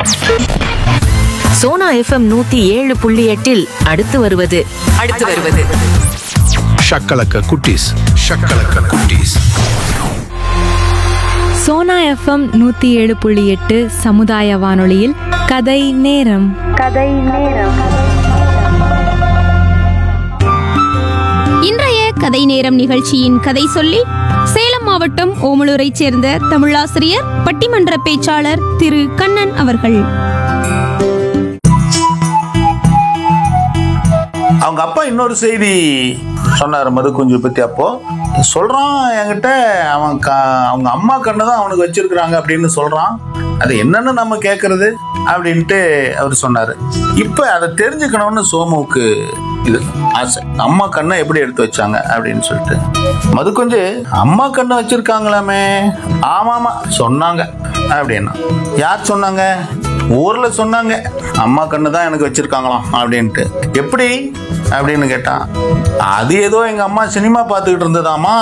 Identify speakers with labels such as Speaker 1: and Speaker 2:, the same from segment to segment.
Speaker 1: Sona FM நூத்தி ஏழு புள்ளி எட்டில் அடுத்து வருவது அடுத்து வருவது
Speaker 2: ஷக்கலக்க குட்டீஸ் ஷக்கலக்க குட்டீஸ்
Speaker 3: சோனா எஃப்எம் நூற்றி ஏழு புள்ளி எட்டு சமுதாய வானொலியில் கதை நேரம்
Speaker 4: இன்றைய கதை நேரம் நிகழ்ச்சியின் கதை சொல்லி சேலம் மாவட்டம் ஓமலூரைச் சேர்ந்த தமிழாசிரியர் பட்டிமன்ற பேச்சாளர் திரு கண்ணன் அவர்கள்
Speaker 5: அவங்க அப்பா இன்னொரு செய்தி சொன்னார் மதுக்குஞ்சு பற்றி அப்போ சொல்கிறான் என்கிட்ட அவன் க அவங்க அம்மா கண்ணு தான் அவனுக்கு வச்சிருக்கிறாங்க அப்படின்னு சொல்கிறான் அது என்னன்னு நம்ம கேட்கறது அப்படின்ட்டு அவர் சொன்னார் இப்போ அதை தெரிஞ்சுக்கணும்னு சோமுவுக்கு இது ஆசை அம்மா கண்ணை எப்படி எடுத்து வச்சாங்க அப்படின்னு சொல்லிட்டு மதுக்குஞ்சு அம்மா கண்ணை வச்சிருக்காங்களாமே ஆமாமா சொன்னாங்க அப்படின்னா யார் சொன்னாங்க ஊர்ல சொன்னாங்க அம்மா கண்ணு தான் எனக்கு வச்சிருக்காங்களாம் அப்படின்ட்டு எப்படி அப்படின்னு கேட்டான் அது ஏதோ எங்க அம்மா சினிமா பார்த்துக்கிட்டு இருந்ததாமா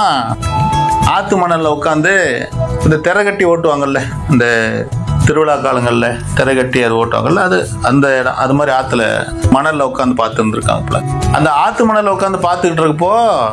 Speaker 5: ஆத்து மணல்ல உட்காந்து இந்த திரை கட்டி ஓட்டுவாங்கல்ல இந்த திருவிழா காலங்களில் திரை கட்டி அது ஓட்டுவாங்கல்ல அது அந்த இடம் அது மாதிரி ஆற்றுல மணலில் உட்காந்து பார்த்து இருந்திருக்காங்கல்ல அந்த ஆற்று மணலில் உட்காந்து பார்த்துக்கிட்டு இருக்கப்போ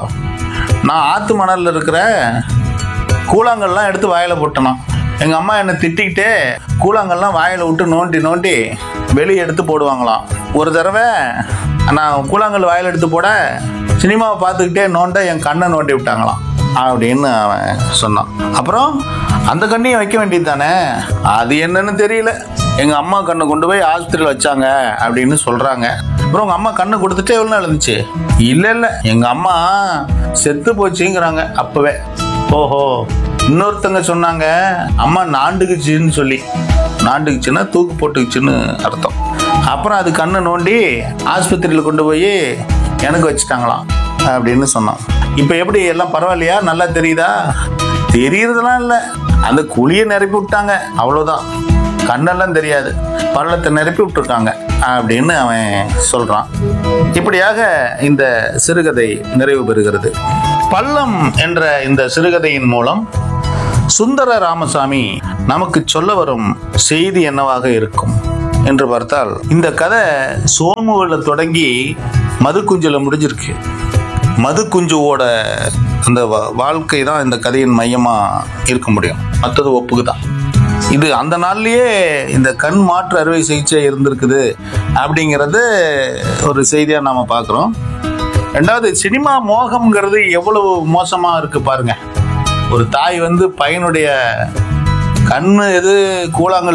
Speaker 5: நான் ஆற்று மணலில் இருக்கிற கூழாங்கல்லாம் எடுத்து வாயில போட்டனாம் எங்க அம்மா என்னை திட்டிக்கிட்டே கூழாங்கல்லாம் வாயில விட்டு நோண்டி நோண்டி வெளியே எடுத்து போடுவாங்களாம் ஒரு தடவை நான் கூழாங்கல் வாயில எடுத்து போட சினிமாவை பார்த்துக்கிட்டே நோண்ட என் கண்ணை நோண்டி விட்டாங்களாம் அப்படின்னு அவன் சொன்னான் அப்புறம் அந்த கண்ணையும் வைக்க வேண்டியது தானே அது என்னன்னு தெரியல எங்க அம்மா கண்ணை கொண்டு போய் ஆஸ்பத்திரியில் வச்சாங்க அப்படின்னு சொல்றாங்க அப்புறம் உங்க அம்மா கண்ணு கொடுத்துட்டு எவ்வளோ நாள் இருந்துச்சு இல்ல இல்ல எங்க அம்மா செத்து போச்சுங்கிறாங்க அப்பவே ஓஹோ இன்னொருத்தங்க சொன்னாங்க அம்மா நாண்டுக்குச்சுன்னு சொல்லி நாண்டுக்குச்சுன்னா தூக்கு போட்டுக்குச்சுன்னு அர்த்தம் அப்புறம் அது கண்ணை நோண்டி ஆஸ்பத்திரியில் கொண்டு போய் எனக்கு வச்சுட்டாங்களாம் அப்படின்னு சொன்னான் இப்போ எப்படி எல்லாம் பரவாயில்லையா நல்லா தெரியுதா தெரியறதுலாம் இல்லை அந்த குழியை நிரப்பி விட்டாங்க அவ்வளோதான் கண்ணெல்லாம் தெரியாது பள்ளத்தை நிரப்பி விட்டுருக்காங்க அப்படின்னு அவன் சொல்றான் இப்படியாக இந்த சிறுகதை நிறைவு பெறுகிறது பள்ளம் என்ற இந்த சிறுகதையின் மூலம் சுந்தர ராமசாமி நமக்கு சொல்ல வரும் செய்தி என்னவாக இருக்கும் என்று பார்த்தால் இந்த கதை சோமுவில் தொடங்கி மதுக்குஞ்சில் முடிஞ்சிருக்கு மதுக்குஞ்சுவோட அந்த வா- வாழ்க்கை தான் இந்த கதையின் மையமா இருக்க முடியும் மற்றது ஒப்புக்கு தான் இது அந்த நாள்லயே இந்த கண் மாற்று அறுவை சிகிச்சை இருந்திருக்குது அப்படிங்கிறது ஒரு செய்தியா நாம பார்க்குறோம் ரெண்டாவது சினிமா மோகம்ங்கிறது எவ்வளவு மோசமா இருக்கு பாருங்க ஒரு தாய் வந்து பையனுடைய கண்ணு எது கூழாங்கல்